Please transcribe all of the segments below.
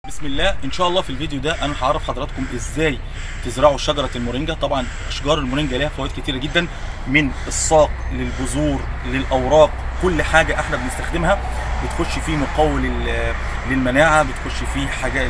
بسم الله ان شاء الله في الفيديو ده انا هعرف حضراتكم ازاي تزرعوا شجره المورينجا طبعا اشجار المورينجا ليها فوائد كتيره جدا من الساق للبذور للاوراق كل حاجه احنا بنستخدمها بتخش فيه مقوي لل- للمناعه بتخش فيه حاجه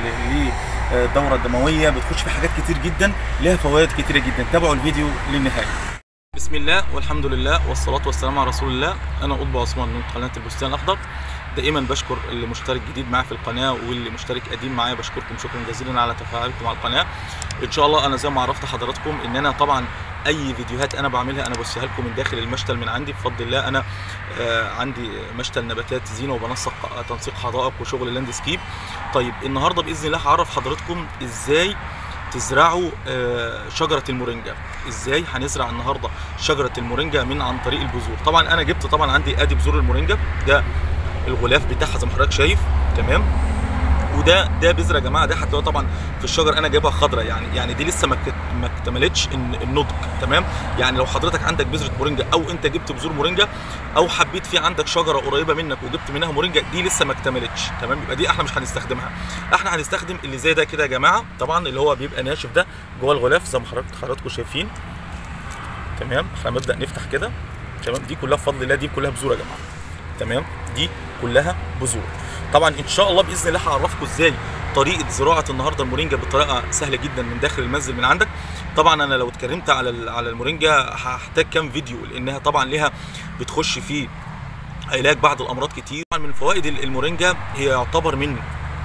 للدوره الدمويه بتخش فيه حاجات كتير جدا ليها فوائد كتيره جدا تابعوا الفيديو للنهايه بسم الله والحمد لله والصلاة والسلام على رسول الله أنا قطب عثمان من قناة البستان الأخضر دائما بشكر اللي مشترك جديد معايا في القناة واللي مشترك قديم معايا بشكركم شكرا جزيلا على تفاعلكم على القناة إن شاء الله أنا زي ما عرفت حضراتكم إن أنا طبعا أي فيديوهات أنا بعملها أنا بوسيها لكم من داخل المشتل من عندي بفضل الله أنا آه عندي مشتل نباتات زينة وبنسق تنسيق حدائق وشغل لاندسكيب طيب النهارده بإذن الله هعرف حضراتكم إزاي تزرعوا آه، شجره المورينجا ازاي هنزرع النهارده شجره المورينجا من عن طريق البذور طبعا انا جبت طبعا عندي ادي بذور المورينجا ده الغلاف بتاعها زي ما حضرتك شايف تمام وده ده بذره يا جماعه ده حتى طبعا في الشجر انا جايبها خضراء يعني يعني دي لسه ما كت- ما اكتملتش الن- النضج تمام يعني لو حضرتك عندك بذره مورينجا او انت جبت بذور مورينجا او حبيت في عندك شجره قريبه منك وجبت منها مورينجا دي لسه ما اكتملتش تمام يبقى دي احنا مش هنستخدمها احنا هنستخدم اللي زي ده كده يا جماعه طبعا اللي هو بيبقى ناشف ده جوه الغلاف زي ما حضرتك حضراتكم شايفين تمام احنا هنبدا نفتح كده تمام دي كلها بفضل الله دي كلها بذور يا جماعه تمام دي كلها بذور طبعا ان شاء الله باذن الله هعرفكم ازاي طريقه زراعه النهارده المورينجا بطريقه سهله جدا من داخل المنزل من عندك طبعا انا لو اتكلمت على ال- على المورينجا هحتاج كام فيديو لانها طبعا ليها بتخش في علاج بعض الامراض كتير طبعا من فوائد ال- المورينجا هي يعتبر من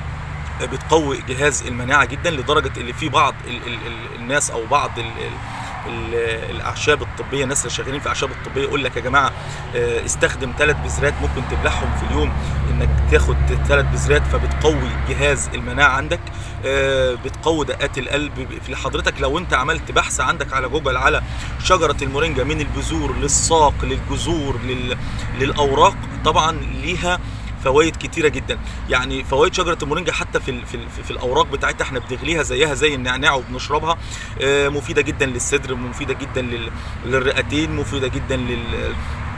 بتقوي جهاز المناعه جدا لدرجه اللي في بعض ال ال ال الناس او بعض ال ال ال الاعشاب الطبيه الناس اللي شغالين في الاعشاب الطبيه يقول لك يا جماعه آه، استخدم ثلاث بذرات ممكن تبلعهم في اليوم انك تاخد ثلاث بذرات فبتقوي جهاز المناعه عندك آه، بتقوي دقات القلب في حضرتك لو انت عملت بحث عندك على جوجل على شجره المورينجا من البذور للساق للجذور لل للاوراق طبعا ليها فوائد كتيره جدا يعني فوائد شجره المورينجا حتى في ال في, ال في الاوراق بتاعتها احنا بنغليها زيها زي النعناع وبنشربها آه، مفيده جدا للصدر مفيده جدا لل- للرئتين مفيده جدا لل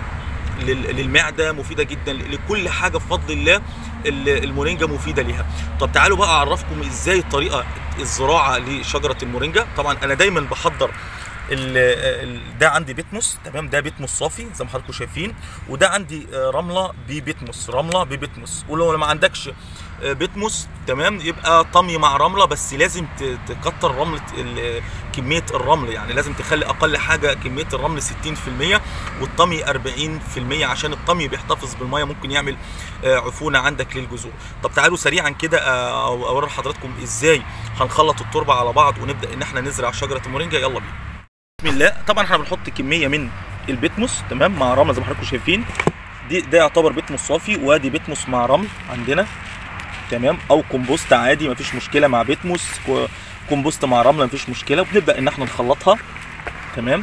لل- للمعده مفيده جدا لكل حاجه بفضل الله ال- المورينجا مفيده ليها طب تعالوا بقى اعرفكم ازاي طريقه الزراعه لشجره المورينجا طبعا انا دايما بحضر ال- ال- ده عندي بيتموس تمام ده بيتموس صافي زي ما حضراتكم شايفين وده عندي آه، رمله ببيتموس رمله ببيتموس ولو ما عندكش آه، بيتموس تمام يبقى طمي مع رمله بس لازم ت- تكتر رمله ال- كميه الرمل يعني لازم تخلي اقل حاجه كميه الرمل 60% والطمي 40% عشان الطمي بيحتفظ بالميه ممكن يعمل آه، عفونه عندك للجذور طب تعالوا سريعا كده آه، أو- اوري حضراتكم ازاي هنخلط التربه على بعض ونبدا ان احنا نزرع شجره المورينجا يلا بينا بسم الله طبعا احنا بنحط كميه من البيتموس تمام مع رمل زي ما حضراتكم شايفين دي ده يعتبر بيتموس صافي وادي بيتموس مع رمل عندنا تمام او كومبوست عادي مفيش مشكله مع بيتموس كو- كومبوست مع رمله مفيش مشكله وبنبدا ان احنا نخلطها تمام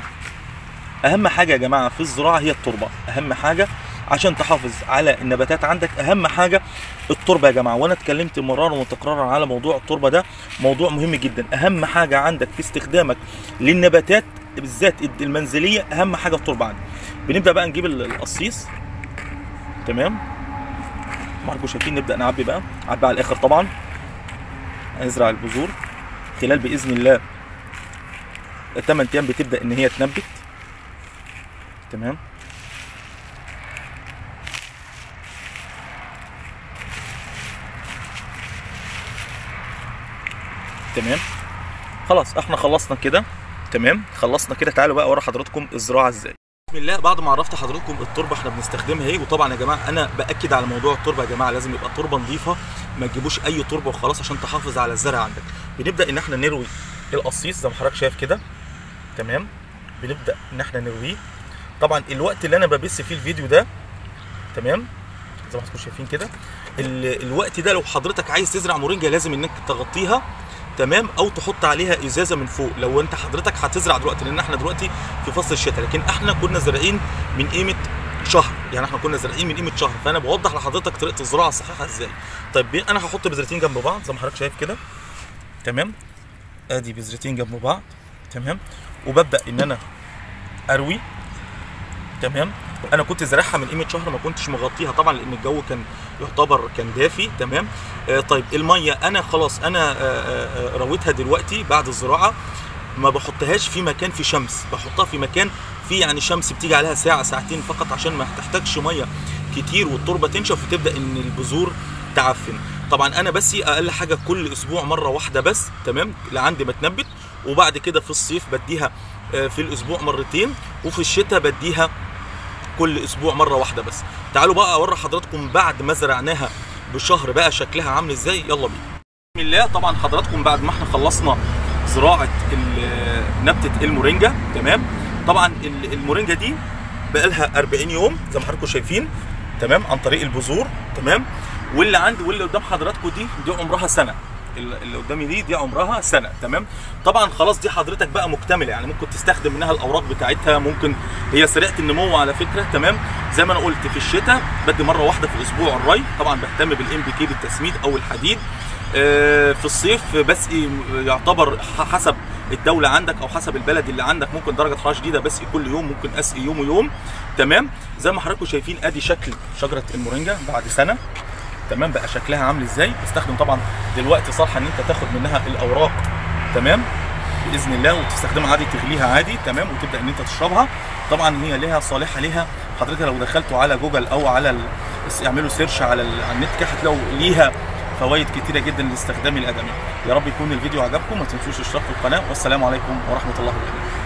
اهم حاجه يا جماعه في الزراعه هي التربه اهم حاجه عشان تحافظ على النباتات عندك اهم حاجه التربه يا جماعه وانا اتكلمت مرارا وتكرارا على موضوع التربه ده موضوع مهم جدا اهم حاجه عندك في استخدامك للنباتات بالذات المنزليه اهم حاجه التربه عندك بنبدا بقى نجيب ال- القصيص تمام معكم شايفين نبدا نعبي بقى عبي على الاخر طبعا هنزرع البذور خلال باذن الله 8 ايام بتبدا ان هي تنبت تمام تمام خلاص احنا خلصنا كده تمام خلصنا كده تعالوا بقى ورا حضراتكم الزراعه ازاي بسم الله بعد ما عرفت حضراتكم التربه احنا بنستخدمها ايه وطبعا يا جماعه انا باكد على موضوع التربه يا جماعه لازم يبقى تربه نظيفه ما تجيبوش اي تربه وخلاص عشان تحافظ على الزرع عندك بنبدا ان احنا نروي القصيص زي ما حضرتك شايف كده تمام بنبدا ان احنا نرويه طبعا الوقت اللي انا ببث فيه الفيديو ده تمام زي ما حضراتكم شايفين كده ال- الوقت ده لو حضرتك عايز تزرع مورينجا لازم انك تغطيها تمام او تحط عليها ازازه من فوق لو انت حضرتك هتزرع دلوقتي لان احنا دلوقتي في فصل الشتاء لكن احنا كنا زارعين من قيمه شهر يعني احنا كنا زارعين من قيمه شهر فانا بوضح لحضرتك طريقه الزراعه الصحيحه ازاي طيب انا هحط بذرتين جنب بعض زي ما حضرتك شايف كده تمام ادي بذرتين جنب بعض تمام وببدا ان انا اروي تمام انا كنت زارعها من قيمه شهر ما كنتش مغطيها طبعا لان الجو كان يعتبر كان دافي تمام آه طيب الميه انا خلاص انا آه آه آه، رويتها دلوقتي بعد الزراعه ما بحطهاش في مكان في شمس بحطها في مكان في يعني شمس بتيجي عليها ساعه ساعتين فقط عشان ما تحتاجش ميه كتير والتربه تنشف وتبدا ان البذور تعفن طبعا انا بس اقل حاجه كل اسبوع مره واحده بس تمام لعند ما تنبت وبعد كده في الصيف بديها آه، في الاسبوع مرتين وفي الشتاء بديها كل اسبوع مره واحده بس تعالوا بقى اوري حضراتكم بعد ما زرعناها بشهر بقى شكلها عامل ازاي يلا بينا بسم الله طبعا حضراتكم بعد ما احنا خلصنا زراعه ال- نبته المورينجا تمام طبعا ال- المورينجا دي بقى لها 40 يوم زي ما حضراتكم شايفين تمام عن طريق البذور تمام واللي عندي واللي قدام حضراتكم دي دي عمرها سنه ال- اللي قدامي دي دي عمرها سنه تمام طبعا خلاص دي حضرتك بقى مكتمله يعني ممكن تستخدم منها الاوراق بتاعتها ممكن هي سريعه النمو على فكره تمام زي ما انا قلت في الشتاء بدي مره واحده في الاسبوع الري طبعا بهتم بالام بي كي بالتسميد او الحديد آه، في الصيف بسقي يعتبر ح- حسب الدولة عندك أو حسب البلد اللي عندك ممكن درجة حرارة شديدة بسقي كل يوم ممكن أسقي يوم ويوم تمام زي ما حضراتكم شايفين أدي شكل شجرة المورينجا بعد سنة تمام بقى شكلها عامل ازاي بستخدم طبعا دلوقتي صالحه ان انت تاخد منها الاوراق تمام باذن الله وتستخدمها عادي تغليها عادي تمام وتبدا ان انت تشربها طبعا هي ليها صالحه ليها حضرتك لو دخلتوا على جوجل او على ال... اعملوا سيرش على, ال... على النت كده هتلاقوا ليها فوائد كتيره جدا لاستخدام الادمي يا رب يكون الفيديو عجبكم ما تنسوش الاشتراك في القناه والسلام عليكم ورحمه الله وبركاته